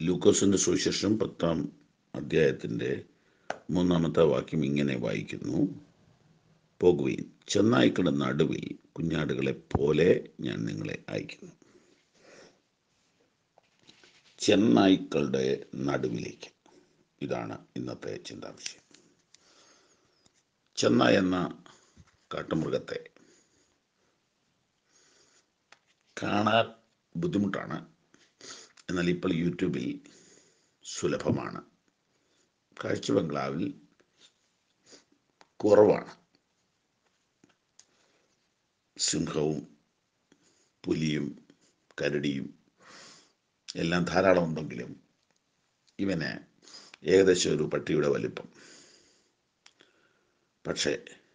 ലൂക്കോസിൻ്റെ സുവിശേഷം പത്താം അധ്യായത്തിൻ്റെ മൂന്നാമത്തെ വാക്യം ഇങ്ങനെ വായിക്കുന്നു പോകുവീൻ ചെന്നായ്ക്കളുടെ നടുവിൽ കുഞ്ഞാടുകളെ പോലെ ഞാൻ നിങ്ങളെ അയക്കുന്നു ചെന്നായ്ക്കളുടെ നടുവിലേക്ക് ഇതാണ് ഇന്നത്തെ ചിന്താവിഷയം ചെന്നായ എന്ന കാട്ടുമൃഗത്തെ കാണാൻ ബുദ്ധിമുട്ടാണ് എന്നാൽ ഇപ്പോൾ യൂട്യൂബിൽ സുലഭമാണ് കാഴ്ച ബംഗ്ലാവിൽ കുറവാണ് സിംഹവും പുലിയും കരടിയും എല്ലാം ധാരാളം ഉണ്ടെങ്കിലും ഇവന് ഏകദേശം ഒരു പട്ടിയുടെ വലിപ്പം പക്ഷേ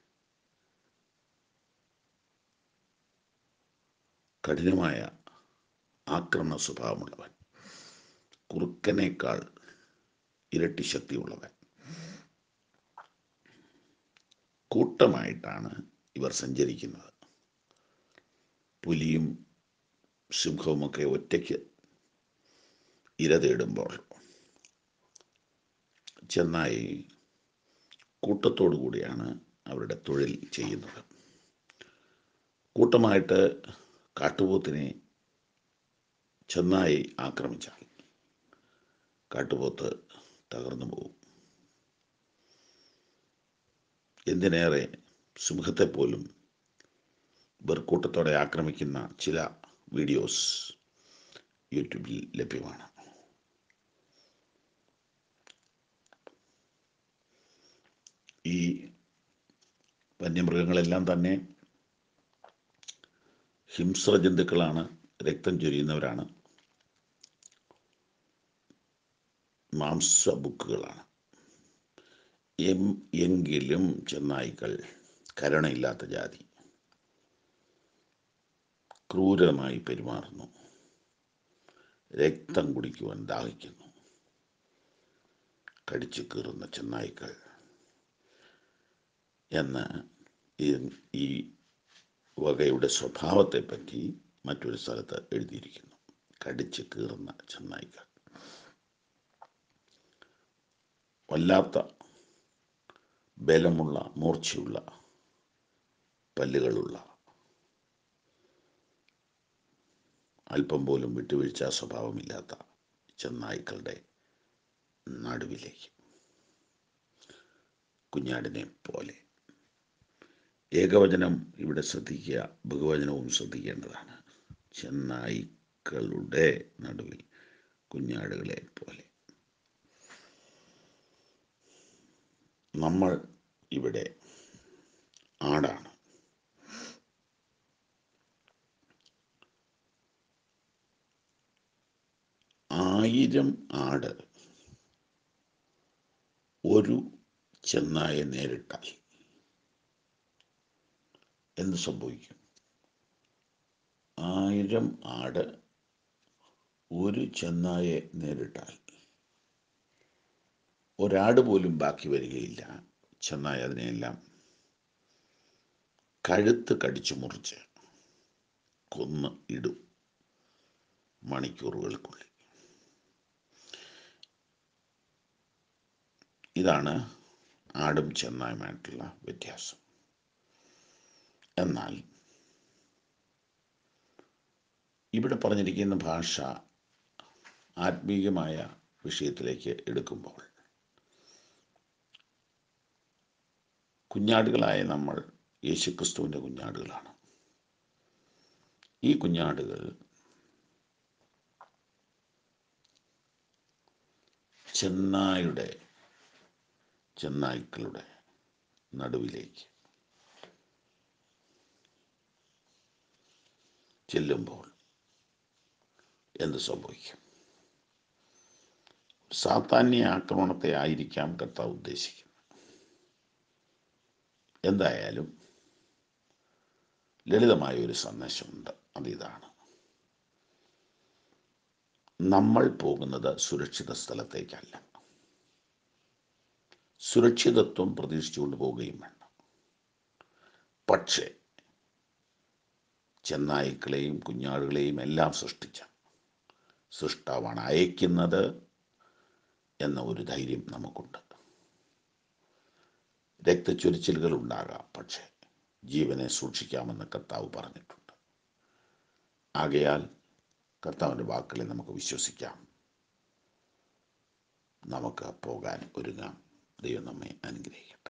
കഠിനമായ ആക്രമണ സ്വഭാവമുള്ളവൻ കുറുക്കനേക്കാൾ ഇരട്ടി ശക്തിയുള്ളവൻ കൂട്ടമായിട്ടാണ് ഇവർ സഞ്ചരിക്കുന്നത് പുലിയും സിംഹവുമൊക്കെ ഒറ്റയ്ക്ക് ഇര തേടുമ്പോൾ ചെന്നായി കൂട്ടത്തോടു കൂടിയാണ് അവരുടെ തൊഴിൽ ചെയ്യുന്നത് കൂട്ടമായിട്ട് കാട്ടുപോത്തിനെ ചെന്നായി ആക്രമിച്ചാൽ കാട്ടുപോത്ത് തകർന്നു പോകും എന്തിനേറെ സിംഹത്തെ പോലും ബർക്കൂട്ടത്തോടെ ആക്രമിക്കുന്ന ചില വീഡിയോസ് യൂട്യൂബിൽ ലഭ്യമാണ് ഈ വന്യമൃഗങ്ങളെല്ലാം തന്നെ ഹിംസ്ര ജന്തുക്കളാണ് രക്തം ചൊരിയുന്നവരാണ് മാംസ ബുക്കുകളാണ് എം എങ്കിലും ചെന്നായ്ക്കൾ കരുണയില്ലാത്ത ജാതി ക്രൂരമായി പെരുമാറുന്നു രക്തം കുടിക്കുവാൻ ദാഹിക്കുന്നു കടിച്ചു കീറുന്ന ചെന്നായ്ക്കൾ എന്ന് ഈ വകയുടെ സ്വഭാവത്തെപ്പറ്റി മറ്റൊരു സ്ഥലത്ത് എഴുതിയിരിക്കുന്നു കടിച്ചു കീറുന്ന ചെന്നായ്ക്കൾ വല്ലാത്ത ബലമുള്ള മൂർച്ചയുള്ള പല്ലുകളുള്ള അല്പം പോലും വിട്ടുവീഴ്ച സ്വഭാവമില്ലാത്ത ചെന്നായ്ക്കളുടെ നടുവിലേക്ക് കുഞ്ഞാടിനെ പോലെ ഏകവചനം ഇവിടെ ശ്രദ്ധിക്കുക ബഹുവചനവും ശ്രദ്ധിക്കേണ്ടതാണ് ചെന്നായ്ക്കളുടെ നടുവിൽ കുഞ്ഞാടുകളെ പോലെ നമ്മൾ ഇവിടെ ആടാണ് ആയിരം ആട് ഒരു ചെന്നായെ നേരിട്ടാൽ എന്ത് സംഭവിക്കും ആയിരം ആട് ഒരു ചെന്നായെ നേരിട്ടാൽ ഒരാട് പോലും ബാക്കി വരികയില്ല ചെന്നായ അതിനെയെല്ലാം കഴുത്ത് കടിച്ചു മുറിച്ച് കൊന്ന് ഇടും മണിക്കൂറുകൾക്കുള്ളിൽ ഇതാണ് ആടും ചെന്നായുമായിട്ടുള്ള വ്യത്യാസം എന്നാൽ ഇവിടെ പറഞ്ഞിരിക്കുന്ന ഭാഷ ആത്മീയമായ വിഷയത്തിലേക്ക് എടുക്കുമ്പോൾ കുഞ്ഞാടുകളായ നമ്മൾ യേശുക്രിസ്തുവിൻ്റെ കുഞ്ഞാടുകളാണ് ഈ കുഞ്ഞാടുകൾ ചെന്നായുടെ ചെന്നായ്ക്കളുടെ നടുവിലേക്ക് ചെല്ലുമ്പോൾ എന്ത് സംഭവിക്കും സാത്താന്യ ആക്രമണത്തെ ആയിരിക്കാം കർത്താവ് ഉദ്ദേശിക്കുന്നത് എന്തായാലും ലളിതമായ ഒരു സന്ദേശമുണ്ട് അതിതാണ് നമ്മൾ പോകുന്നത് സുരക്ഷിത സ്ഥലത്തേക്കല്ല സുരക്ഷിതത്വം പ്രതീക്ഷിച്ചുകൊണ്ട് പോവുകയും വേണ്ട പക്ഷേ ചെന്നായ്ക്കളെയും കുഞ്ഞാടുകളെയും എല്ലാം സൃഷ്ടിച്ച സൃഷ്ടാവാണ് അയക്കുന്നത് എന്ന ഒരു ധൈര്യം നമുക്കുണ്ട് രക്തച്ചൊരിച്ചിലുകൾ ഉണ്ടാകാം പക്ഷേ ജീവനെ സൂക്ഷിക്കാമെന്ന് കർത്താവ് പറഞ്ഞിട്ടുണ്ട് ആകയാൽ കർത്താവിൻ്റെ വാക്കുകളെ നമുക്ക് വിശ്വസിക്കാം നമുക്ക് പോകാൻ ഒരുങ്ങാം ദൈവം നമ്മെ അനുഗ്രഹിക്കട്ടെ